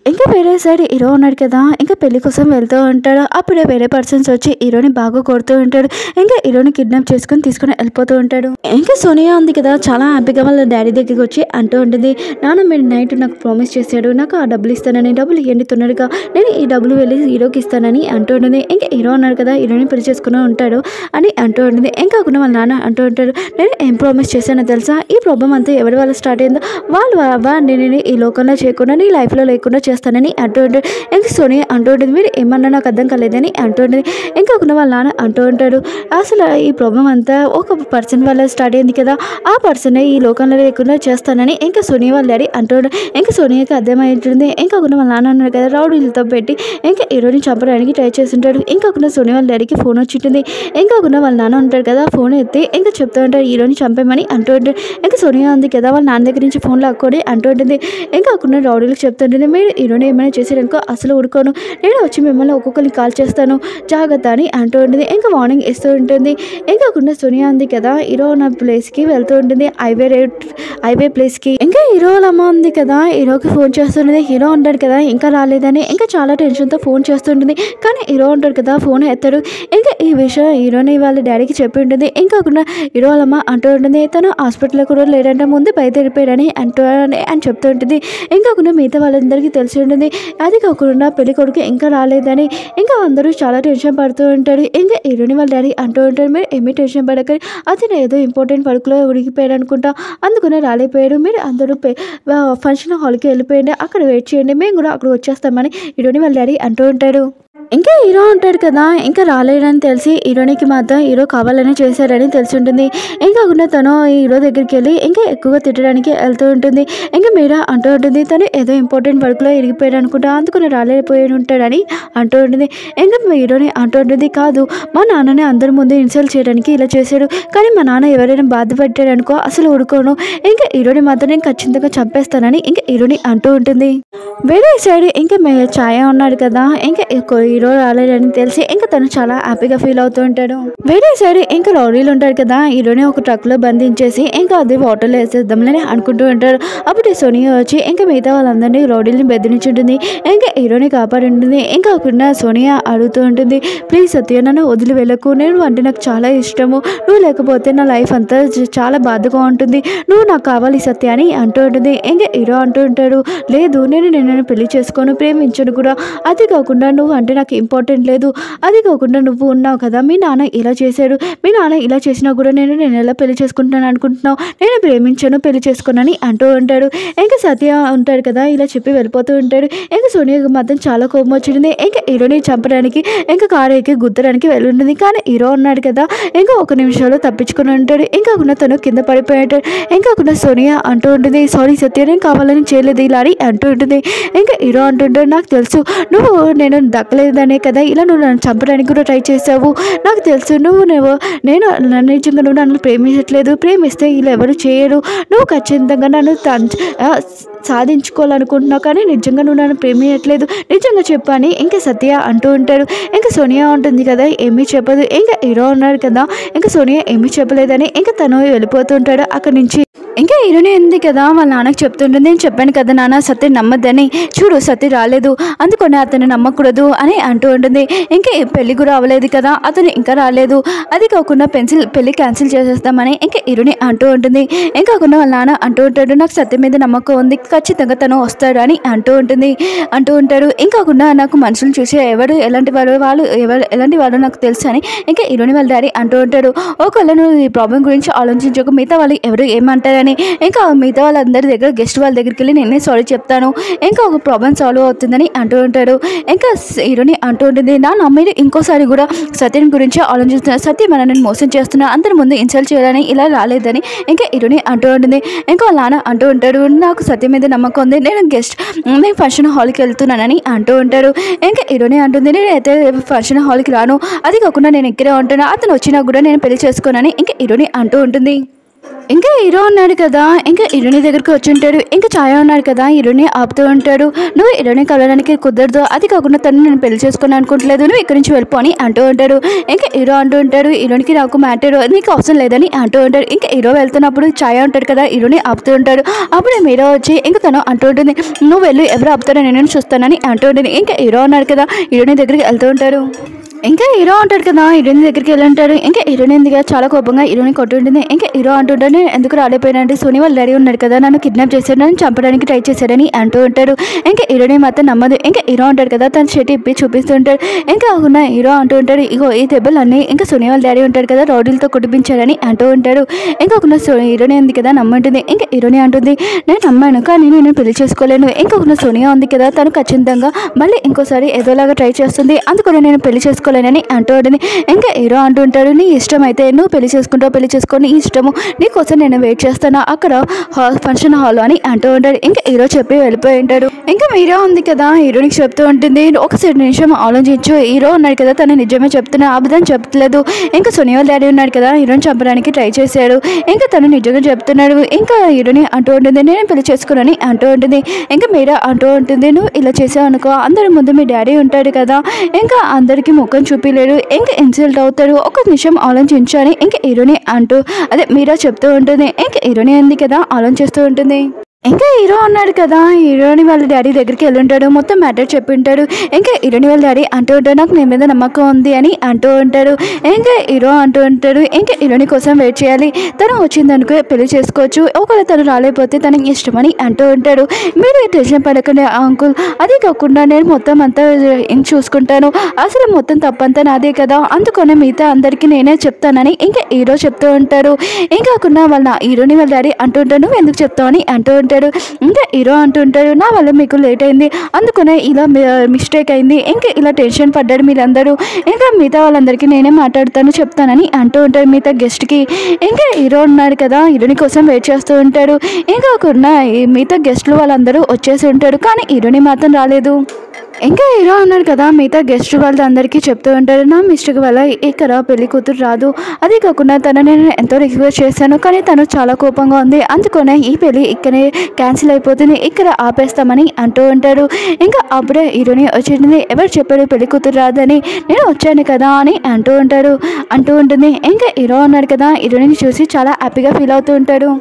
ఇంకా వేరే సైడ్ హీరో ఉన్నాడు కదా ఇంకా పెళ్లి కోసం వెళ్తూ ఉంటాడు అప్పుడే వేరే పర్సన్స్ వచ్చి హీరోని బాగా కొడుతూ ఉంటాడు ఇంకా హీరోని కిడ్నాప్ చేసుకుని తీసుకుని వెళ్ళిపోతూ ఉంటాడు ఇంకా సోనియా ఉంది కదా చాలా హ్యాపీగా వాళ్ళ డాడీ దగ్గరికి వచ్చి అంటూ ఉంటుంది నాన్న మీరు నైట్ నాకు ప్రామిస్ చేశాడు నాకు ఆ డబ్బులు ఇస్తానని డబ్బులు ఇవ్వండి తొందరగా నేను ఈ డబ్బులు వెళ్ళి హీరోకి ఇస్తానని అంటూ ఉంటుంది ఇంకా హీరో ఉన్నాడు కదా హీరోని పెళ్లి చేసుకుని ఉంటాడు అని అంటూ ఉంటుంది ఇంకా కాకుండా వాళ్ళ నాన్న అంటూ ఉంటాడు నేను ఏం ప్రామిస్ చేశానో తెలుసా ఈ ప్రాబ్లం అంతా ఎవరి వల్ల స్టార్ట్ అయిందో వాళ్ళు అవ్వ నేను ఈ లోకంలో చేయకుండా నీ లైఫ్లో లేకుండా చేస్తానని అంటూ ఉంటాడు ఇంకా సోని అంటూ ఉంటుంది మీరు ఏమన్నా నాకు అర్థం కాలేదని అంటూ ఉంటుంది ఇంకా ఉన్న వాళ్ళ నాన్న అంటూ ఉంటాడు అసలు ఈ ప్రాబ్లం అంతా ఒక పర్సన్ వల్ల స్టార్ట్ అయింది కదా ఆ పర్సనే ఈ లోకంలో లేకుండా చేస్తానని ఇంకా సోని వాళ్ళ డాడీ అంటూ ఉంటాడు ఇంకా సోనియాకి అర్థమైంటుంది ఇంకా ఉన్న వాళ్ళ నాన్న అన్నాడు కదా రౌడీలతో పెట్టి ఇంకా హీరోని చంపడానికి ట్రై చేస్తుంటాడు ఇంకా ఉన్న సోని వాళ్ళ డాడీకి ఫోన్ వచ్చి ఉంటుంది ఇంకా ఉన్న వాళ్ళ నాన్న ఉంటాడు కదా ఫోన్ ఎత్తి ఇంకా చెప్తూ ఉంటాడు హీరోని చంపేమని అంటూ ఉంటాడు ఇంకా సోనియా ఉంది కదా వాళ్ళ నాన్న దగ్గర నుంచి ఫోన్ లాక్కొని అంటూ ఉంటుంది ఇంకా ఉన్న రౌడీలకు చెప్తుంటుంది మీరు హీరోని ఏమైనా చేసేయడానికి అసలు ఊడుకోను నేను వచ్చి మిమ్మల్ని ఒక్కొక్కరికి కాల్ చేస్తాను జాగ్రత్త అని అంటూ ఉంటుంది ఇంకా వార్నింగ్ ఇస్తూ ఉంటుంది ఇంకా ఉన్న సోనియా ఉంది కదా హీరో ఉన్న ప్లేస్కి వెళ్తూ ఉంటుంది హైవే రేట్ హైవే ప్లేస్కి ఇంకా హీరో వాళ్ళ అమ్మ ఉంది కదా హీరోకి ఫోన్ చేస్తుంటుంది హీరో ఉంటాడు కదా ఇంకా రాలేదని ఇంకా చాలా టెన్షన్తో ఫోన్ చేస్తుంటుంది కానీ హీరో ఉంటాడు కదా ఫోన్ ఎత్తాడు ఇంకా ఈ విషయం హీరోని వాళ్ళ డాడీకి చెప్పి ఉంటుంది ఇంకా కాకుండా హీరో వాళ్ళ అమ్మ అంటూ ఉంటుంది తను హాస్పిటల్లో కూడా లేడంటే ముందు బయట వెళ్ళిపోయాడని అంటూ అని చెప్తూ ఉంటుంది ఇంకా కాకుండా మిగతా వాళ్ళందరికీ తెలిసి ఉంటుంది అది కాకుండా పెళ్లి కొడుకు ఇంకా రాలేదని ఇంకా అందరూ చాలా టెన్షన్ పడుతూ ఉంటారు ఇంకా హీరోని వాళ్ళ డాడీ అంటూ ఉంటారు మీరు ఏమీ టెన్షన్ పడకండి అతను ఏదో ఇంపార్టెంట్ వర్క్లో ఉడికిపోయాడు అనుకుంటా అందుకనే రాలేపోయాడు మీరు అందరూ పె- ఫంక్షన్ హాల్కి వెళ్ళిపోయండి అక్కడ వెయిట్ చేయండి మేము కూడా అక్కడ వచ్చేస్తామని హీరోని వాళ్ళ డాడీ అంటూ ఉంటాడు ఇంకా హీరో ఉంటాడు కదా ఇంకా రాలేడని తెలిసి హీరోనికి మాత్రం హీరో కావాలని చేశారని తెలిసి ఉంటుంది ఇంకా కాకుండా తను ఈ హీరో దగ్గరికి వెళ్ళి ఇంకా ఎక్కువగా తిట్టడానికి వెళ్తూ ఉంటుంది ఇంకా మీరా అంటూ ఉంటుంది తను ఏదో ఇంపార్టెంట్ వర్క్లో ఇరిగిపోయాడు అనుకుంటా అందుకని రాలేకపోయి ఉంటాడని అంటూ ఉంటుంది ఇంకా మా హీరోని అంటూ ఉంటుంది కాదు మా నాన్నని అందరి ముందు ఇన్సల్ట్ చేయడానికి ఇలా చేశాడు కానీ మా నాన్న ఎవరైనా బాధపడ్డాడు అనుకో అసలు ఊడుకోను ఇంకా హీరోని మాత్రం నేను ఖచ్చితంగా చంపేస్తానని ఇంకా హీరోని అంటూ ఉంటుంది వేరే సైడ్ ఇంకా మే ఛాయ ఉన్నాడు కదా ఇంకా ఎక్కువ హీరో రాలేడని తెలిసి ఇంకా తను చాలా హ్యాపీగా ఫీల్ అవుతూ ఉంటాడు వేరే సైడ్ ఇంకా రౌడీలు ఉంటారు కదా హీరోని ఒక ట్రక్ లో బంధించేసి ఇంకా అది వాటర్లో వేసేద్దాంలని అనుకుంటూ ఉంటారు అప్పుడు ఈ సోనియా వచ్చి ఇంకా మిగతా వాళ్ళందరినీ రౌడీలని బెదిరించుంటుంది ఇంకా హీరోని కాపాడి ఉంటుంది ఇంకా కాకుండా సోనియా అడుగుతూ ఉంటుంది ప్లీజ్ సత్య నన్ను వదిలి వెళ్ళకు నేను అంటే నాకు చాలా ఇష్టము నువ్వు లేకపోతే నా లైఫ్ అంతా చ- చాలా బాధగా ఉంటుంది నువ్వు నాకు కావాలి సత్య అని అంటూ ఉంటుంది ఇంకా హీరో అంటూ ఉంటాడు లేదు నేను నిన్ను పెళ్లి చేసుకోను ప్రేమించను కూడా అది కాకుండా నువ్వు అంటే నాకు ఇంపార్టెంట్ లేదు అది కాకుండా నువ్వు ఉన్నావు కదా మీ నాన్న ఇలా చేశాడు మీ నాన్న ఇలా చేసినా కూడా నేను నేను ఎలా పెళ్లి చేసుకుంటాను అనుకుంటున్నావు నేను ప్రేమించను పెళ్లి చేసుకోనని అంటూ ఉంటాడు ఇంకా సత్య ఉంటాడు కదా ఇలా చెప్పి వెళ్ళిపోతూ ఉంటాడు ఇంకా సోనియాకి మాత్రం చాలా కోపం వచ్చింది ఇంకా హీరోని చంపడానికి ఇంకా కారు ఎక్కి గుద్దడానికి వెళ్ళుంటుంది కానీ హీరో ఉన్నాడు కదా ఇంకా ఒక నిమిషంలో తప్పించుకుని ఉంటాడు ఇంకా ఉన్న తను కింద పడిపోయాడు ఇంకా ఉన్న సోనియా అంటూ ఉంటుంది సారీ సత్య నేను కావాలని చేయలేదు ఇలా అని అంటూ ఉంటుంది ఇంకా హీరో అంటుంటాడు నాకు తెలుసు నువ్వు నేను దక్కలేదనే కదా ఇలా నువ్వు నన్ను చంపడానికి కూడా ట్రై చేసావు నాకు తెలుసు నువ్వు నువ్వు నేను నన్ను నిజంగా నువ్వు నన్ను ప్రేమించట్లేదు ప్రేమిస్తే ఇలా ఎవరు చేయరు నువ్వు ఖచ్చితంగా నన్ను తంచ ఆ, సాధించుకోవాలనుకుంటున్నావు కానీ నిజంగా నువ్వు నన్ను ప్రేమించట్లేదు నిజంగా చెప్పని ఇంకా సత్య అంటూ ఉంటాడు ఇంకా సోనియా ఉంటుంది కదా ఏమీ చెప్పదు ఇంకా హీరో ఉన్నాడు కదా ఇంకా సోనియా ఏమీ చెప్పలేదని ఇంకా తను వెళ్ళిపోతుంటాడు అక్కడి నుంచి ఇంకా హీరోనే ఉంది కదా వాళ్ళ నాన్నకి చెప్తుంటుంది నేను చెప్పాను కదా నాన్న సత్య నమ్మద్దని చూడు సత్య రాలేదు అందుకని అతను నమ్మకూడదు అని అంటూ ఉంటుంది ఇంకా పెళ్లి కూడా అవ్వలేదు కదా అతను ఇంకా రాలేదు అది కాకుండా పెన్సిల్ పెళ్లి క్యాన్సిల్ చేసేస్తామని ఇంకా హీరోని అంటూ ఉంటుంది ఇంకా కాకుండా వాళ్ళ నాన్న అంటూ ఉంటాడు నాకు సత్య మీద నమ్మకం ఉంది ఖచ్చితంగా తను వస్తాడు అని అంటూ ఉంటుంది అంటూ ఉంటాడు ఇంకా కాకుండా నాకు మనుషులు చూసి ఎవరు ఎలాంటి వాడు వాళ్ళు ఎవరు ఎలాంటి వాడు నాకు తెలుసు అని ఇంకా హీరోని వాళ్ళ డాడీ అంటూ ఉంటాడు ఒకవేళ నువ్వు ఈ ప్రాబ్లం గురించి ఆలోచించక మిగతా వాళ్ళు ఎవరు ఏమంటారని ఇంకా మిగతా వాళ్ళందరి దగ్గర గెస్ట్ వాళ్ళ దగ్గరికి వెళ్ళి నేనే సారీ చెప్తాను ఇంకా ఒక ప్రాబ్లం సాల్వ్ అవుతుందని అంటూ ఉంటాడు ఇంకా హీరోని అంటూ ఉంటుంది నా నమ్మిది ఇంకోసారి కూడా సత్యం గురించి ఆలోచిస్తున్నా సత్యం మనల్ని మోసం చేస్తున్నా అందరి ముందు ఇన్సల్ట్ చేయాలని ఇలా రాలేదని ఇంకా హీరోని అంటూ ఉంటుంది ఇంకా వాళ్ళ నాన్న అంటూ ఉంటాడు నాకు సత్యం మీద నమ్మకం ఉంది నేను గెస్ట్ నేను ఫంక్షన్ హాల్కి వెళ్తున్నానని అంటూ ఉంటాడు ఇంకా హీరోని అంటుంది నేను అయితే ఫంక్షన్ హాల్కి రాను అది కాకుండా నేను ఇక్కడే ఉంటాను అతను వచ్చినా కూడా నేను పెళ్లి చేసుకోనని ఇంకా హీరోని అంటూ ఉంటుంది ఇంకా హీరో ఉన్నాడు కదా ఇంకా హీరోని దగ్గరికి వచ్చి ఉంటాడు ఇంకా ఛాయ ఉన్నాడు కదా హీరోని ఆపుతూ ఉంటాడు నువ్వు హీరోని కలవడానికి కుదరదు అది కాకుండా తను నేను పెళ్లి చేసుకుని అనుకుంటలేదు నువ్వు ఇక్కడి నుంచి వెళ్ళిపో అని అంటూ ఉంటాడు ఇంకా హీరో అంటూ ఉంటాడు హీరోనికి నాకు మ్యాటర్ నీకు అవసరం లేదని అంటూ ఉంటాడు ఇంకా హీరో వెళ్తున్నప్పుడు ఛాయ ఉంటాడు కదా హీరోని ఆపుతూ ఉంటాడు అప్పుడు హీరో వచ్చి ఇంకా తను అంటూ ఉంటుంది నువ్వు వెళ్ళి ఎవరు ఆపుతారో నేను చూస్తానని అంటూ ఉంటుంది ఇంకా హీరో ఉన్నాడు కదా హీరోని దగ్గరికి వెళ్తూ ఉంటాడు ఇంకా హీరో అంటాడు కదా హీరోయిన్ దగ్గరికి వెళ్ళి ఉంటాడు ఇంకా హీరోయిన్ ఎందుకు చాలా కోపంగా హీరోని కొట్టుంటుంది ఇంకా హీరో అంటుంటాడు "నేను ఎందుకు రాలేపోయినంటే సోనీ వాళ్ళ డాడీ ఉన్నాడు కదా నన్ను కిడ్నాప్ చేశాడు నన్ను చంపడానికి ట్రై చేశాడని అంటూ ఉంటాడు ఇంకా హీరోయిన్ మాత్రం నమ్మదు ఇంకా హీరో అంటాడు కదా తన చెట్టు ఇప్పి చూపిస్తుంటాడు ఇంకా ఉన్న హీరో అంటూ ఉంటాడు ఇగో ఈ దెబ్బలన్నీ ఇంకా సోనీ వాళ్ళ డాడీ ఉంటాడు కదా రౌడీలతో కుట్టిపించాడని అంటూ ఉంటాడు ఇంకా ఒక హీరోని ఉంది కదా నమ్మంటుంది ఇంకా హీరోని అంటుంది నేను నమ్మాను కానీ నేను పెళ్లి చేసుకోలేను ఇంకొక సోనియా ఉంది కదా తను ఖచ్చితంగా మళ్ళీ ఇంకోసారి ఏదోలాగా ట్రై చేస్తుంది అందుకని నేను పెళ్లి చేసుకోలేనని అంటూ ఉంటుంది ఇంకా హీరో అంటూ ఉంటాడు నీ ఇష్టం అయితే నువ్వు పెళ్లి చేసుకుంటావు పెళ్లి చేసుకొని నీ ఇష్టము నీకోసం నేను వెయిట్ చేస్తాను అక్కడ హాల్ ఫంక్షన్ హాల్ అని అంటూ ఉంటాడు ఇంకా హీరో చెప్పి వెళ్ళిపోయి ఉంటాడు ఇంకా హీరో ఉంది కదా హీరోనికి చెప్తూ ఉంటుంది ఒక నిమిషం ఆలోచించు హీరో ఉన్నాడు కదా తను నిజమే చెప్తున్నా అబద్ధం చెప్తలేదు ఇంకా సునీల్ డాడీ ఉన్నాడు కదా హీరోని చంపడానికి ట్రై చేశాడు ఇంకా తను నిజంగా చెప్తున్నాడు ఇంకా హీరోని అంటూ ఉంటుంది నేను పెళ్లి చేసుకున్నాని అంటూ ఉంటుంది ఇంకా మీరా అంటూ ఉంటుంది నువ్వు ఇలా చేసావు అనుకో అందరి ముందు మీ డాడీ ఉంటాడు కదా ఇంకా అందరికీ ముఖం చూపిలేడు ఇంకా ఇన్సల్ట్ అవుతాడు ఒక నిమిషం ఆలోచించాలి ఇంకా హీరోని అంటూ అదే మీరా చెప్తూ ఉంటుంది ఇంకా హీరోని ఉంది కదా ఆలోచిస్తూ ఉంటుంది ఇంకా హీరో ఉన్నాడు కదా హీరోని వాళ్ళ డాడీ దగ్గరికి వెళ్ళి ఉంటాడు మొత్తం మ్యాటర్ చెప్పి ఉంటాడు ఇంకా హీరోని వాళ్ళ డాడీ అంటూ ఉంటాడు నాకు నీ మీద నమ్మకం ఉంది అని అంటూ ఉంటాడు ఇంకా హీరో అంటూ ఉంటాడు ఇంకా హీరోని కోసం వెయిట్ చేయాలి తను వచ్చిందనుకో పెళ్లి చేసుకోవచ్చు ఒకవేళ తను రాలేకపోతే తనకి ఇష్టమని అంటూ ఉంటాడు మీరు టెన్షన్ పడకండి అంకుల్ అది కాకుండా నేను మొత్తం అంతా ఏం చూసుకుంటాను అసలు మొత్తం తప్పంతా నాదే కదా అందుకనే మిగతా అందరికీ నేనే చెప్తానని ఇంకా హీరో చెప్తూ ఉంటాడు ఇంకా కాకుండా వాళ్ళ హీరోని వాళ్ళ డాడీ అంటుంటాడు నువ్వు ఎందుకు చెప్తావు అని అంటూ ఉంటాడు ఇంకా హీరో అంటుంటాడు నా వల్ల మీకు లేట్ అయింది అందుకనే ఇలా మిస్టేక్ అయింది ఇంకా ఇలా టెన్షన్ పడ్డాడు మీరందరూ ఇంకా మిగతా వాళ్ళందరికీ నేనే మాట్లాడతాను చెప్తానని అంటూ ఉంటాడు మిగతా గెస్ట్కి ఇంకా హీరో ఉన్నాడు కదా హీరోని కోసం వెయిట్ చేస్తూ ఉంటాడు ఇంకా ఉన్న మిగతా గెస్ట్లు వాళ్ళందరూ వచ్చేసి ఉంటాడు కానీ హీరోని మాత్రం రాలేదు ఇంకా హీరో అన్నాడు కదా మిగతా గెస్ట్ వాళ్ళందరికీ చెప్తూ ఉంటారు నా మిస్టేక్ వల్ల ఇక్కడ పెళ్లి కూతురు రాదు అది కాకుండా తను నేను ఎంతో రిక్వెస్ట్ చేశాను కానీ తను చాలా కోపంగా ఉంది అందుకనే ఈ పెళ్లి ఇక్కడే క్యాన్సిల్ అయిపోతుంది ఇక్కడ ఆపేస్తామని అంటూ ఉంటాడు ఇంకా అప్పుడే హీరోని వచ్చింది ఎవరు చెప్పారు పెళ్లి కూతురు రాదని నేను వచ్చాను కదా అని అంటూ ఉంటాడు అంటూ ఉంటుంది ఇంకా హీరో అన్నాడు కదా హీరోని చూసి చాలా హ్యాపీగా ఫీల్ అవుతూ ఉంటాడు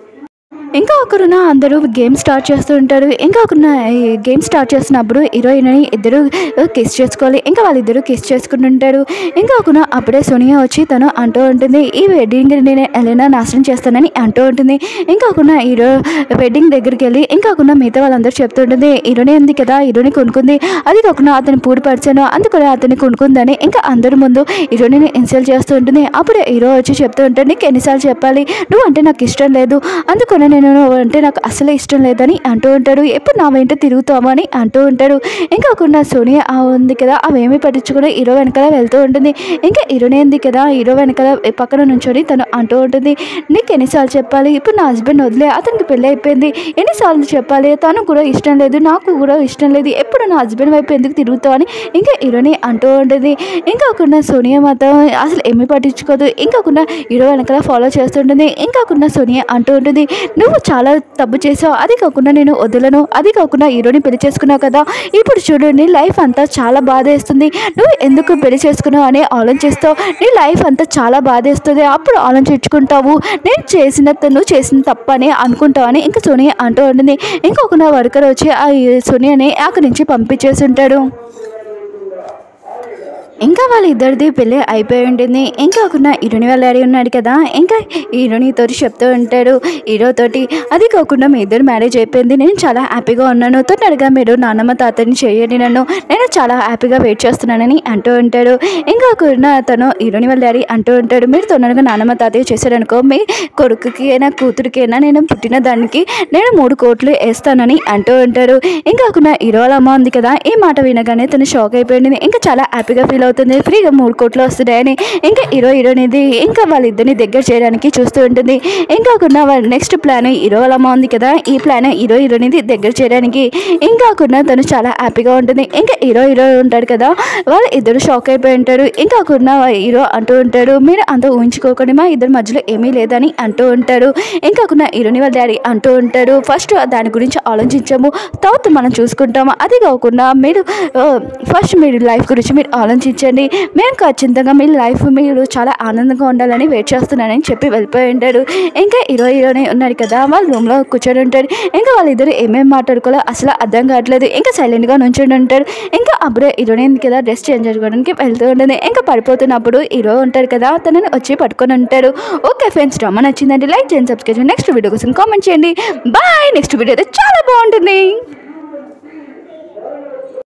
ఇంకా ఒకరున అందరూ గేమ్ స్టార్ట్ చేస్తూ ఉంటారు ఇంకా ఒకరున ఈ గేమ్ స్టార్ట్ చేస్తున్నప్పుడు హీరోయిన్ అని ఇద్దరు కిస్ చేసుకోవాలి ఇంకా వాళ్ళిద్దరూ కిస్ చేసుకుంటుంటారు ఇంకా ఒకన అప్పుడే సోనియా వచ్చి తను అంటూ ఉంటుంది ఈ వెడ్డింగ్ నేను ఎలా నాశనం చేస్తానని అంటూ ఉంటుంది ఇంకా ఒకన హీరో వెడ్డింగ్ దగ్గరికి వెళ్ళి ఇంకా ఒకన మిగతా వాళ్ళందరూ చెప్తుంటుంది హీరోని ఉంది కదా హీరోని కొనుక్కుంది అది కాకుండా అతను పూడిపరిచాను అందుకని అతన్ని కొనుక్కుందని ఇంకా అందరి ముందు హీరోని ఇన్సల్ట్ చేస్తూ ఉంటుంది అప్పుడు హీరో వచ్చి చెప్తూ ఉంటాడు నీకు ఎన్నిసార్లు చెప్పాలి నువ్వు అంటే నాకు ఇష్టం లేదు అందుకని నేను నువ్వు అంటే నాకు అసలు ఇష్టం లేదని అంటూ ఉంటాడు ఎప్పుడు నా వెంట తిరుగుతావు అని అంటూ ఉంటాడు ఇంకా ఒక సోనియా ఆ ఉంది కదా అవేమీ పట్టించుకుని హీరో వెనకాల వెళ్తూ ఉంటుంది ఇంకా హీరోనే ఉంది కదా హీరో వెనకాల పక్కన నుంచొని తను అంటూ ఉంటుంది నీకు ఎన్నిసార్లు చెప్పాలి ఇప్పుడు నా హస్బెండ్ వదిలే అతనికి పెళ్ళి అయిపోయింది ఎన్నిసార్లు చెప్పాలి తను కూడా ఇష్టం లేదు నాకు కూడా ఇష్టం లేదు ఎప్పుడు నా హస్బెండ్ వైపు ఎందుకు తిరుగుతావు అని ఇంకా హీరోని అంటూ ఉంటుంది ఇంకా ఒక సోనియా మాత్రం అసలు ఏమీ పట్టించుకోదు ఇంకా ఒక హీరో వెనకాల ఫాలో చేస్తుంటుంది ఇంకా ఒక సోనియా అంటూ ఉంటుంది నువ్వు చాలా తప్పు చేసావు అది కాకుండా నేను వదలను అది కాకుండా హీరోని పెళ్లి చేసుకున్నావు కదా ఇప్పుడు చూడు నీ లైఫ్ అంతా చాలా బాధేస్తుంది నువ్వు ఎందుకు పెళ్లి చేసుకున్నావు అని ఆలోచిస్తావు నీ లైఫ్ అంతా చాలా బాధేస్తుంది అప్పుడు ఆలోచించుకుంటావు నేను చేసిన నువ్వు చేసిన తప్పని అనుకుంటావు అని ఇంకా సోనియా అంటూ ఉంటుంది ఇంకొక వర్కర్ వచ్చి ఆ సోనియాని అక్కడి నుంచి పంపించేసి ఉంటాడు ఇంకా వాళ్ళ ఇద్దరిది పెళ్ళి అయిపోయి ఉంటుంది ఇంకా ఒక హీరోని వాళ్ళ డాడీ ఉన్నాడు కదా ఇంకా హీరోనితో చెప్తూ ఉంటాడు హీరోతోటి అది కాకుండా మీ ఇద్దరు మ్యారేజ్ అయిపోయింది నేను చాలా హ్యాపీగా ఉన్నాను తొందరగా మీరు నాన్నమ్మ తాతని చేయండి నన్ను నేను చాలా హ్యాపీగా వెయిట్ చేస్తున్నానని అంటూ ఉంటాడు ఇంకా ఒక తను హీరోని వాళ్ళ డాడీ అంటూ ఉంటాడు మీరు తొందరగా నాన్నమ్మ తాతయ్య చేశారనుకో మీ కొడుకుకి అయినా కూతురికి అయినా నేను పుట్టిన దానికి నేను మూడు కోట్లు వేస్తానని అంటూ ఉంటాడు ఇంకా ఒక హీరో వాళ్ళ అమ్మ ఉంది కదా ఈ మాట వినగానే తను షాక్ అయిపోయింది ఇంకా చాలా హ్యాపీగా ఫీల్ అవుతుంది ఫ్రీగా మూడు కోట్లు వస్తున్నాయని ఇంకా హీరో హీరోయిన్ ఇది ఇంకా వాళ్ళిద్దరిని దగ్గర చేయడానికి చూస్తూ ఉంటుంది ఇంకా కాకుండా వాళ్ళ నెక్స్ట్ ప్లాన్ హీరో వాళ్ళ అమ్మ ఉంది కదా ఈ ప్లాన్ హీరో హీరోయిన్ ఇది దగ్గర చేయడానికి ఇంకా కాకుండా తను చాలా హ్యాపీగా ఉంటుంది ఇంకా హీరో హీరో ఉంటాడు కదా వాళ్ళు ఇద్దరు షాక్ అయిపోయి ఉంటారు ఇంకా కాకుండా హీరో అంటూ ఉంటాడు మీరు అంత ఊహించుకోకండి మా ఇద్దరి మధ్యలో ఏమీ లేదని అంటూ ఉంటాడు ఇంకా కాకుండా హీరోని వాళ్ళ డాడీ అంటూ ఉంటాడు ఫస్ట్ దాని గురించి ఆలోచించాము తర్వాత మనం చూసుకుంటాము అది కాకుండా మీరు ఫస్ట్ మీరు లైఫ్ గురించి మీరు ఆలోచించండి మేము ఖచ్చితంగా మీ లైఫ్ మీరు చాలా ఆనందంగా ఉండాలని వెయిట్ చేస్తున్నానని చెప్పి వెళ్ళిపోయి ఉంటాడు ఇంకా హీరో హీరోనే ఉన్నాడు కదా వాళ్ళ రూమ్లో కూర్చొని ఉంటాడు ఇంకా వాళ్ళిద్దరు ఏమేమి మాట్లాడుకోవాలో అసలు అర్థం కావట్లేదు ఇంకా సైలెంట్గా నుంచొని ఉంటాడు ఇంకా అప్పుడే హీరోనే కదా డ్రెస్ చేంజ్ చేసుకోవడానికి వెళ్తూ ఉంటుంది ఇంకా పడిపోతున్నప్పుడు హీరో ఉంటాడు కదా తనని వచ్చి పట్టుకొని ఉంటాడు ఓకే ఫ్రెండ్స్ డ్రామా నచ్చిందండి లైక్ చేయండి సబ్స్క్రైబ్ చేయండి నెక్స్ట్ వీడియో కోసం కామెంట్ చేయండి బాయ్ నెక్స్ట్ వీడియో అయితే చాలా బాగుంటుంది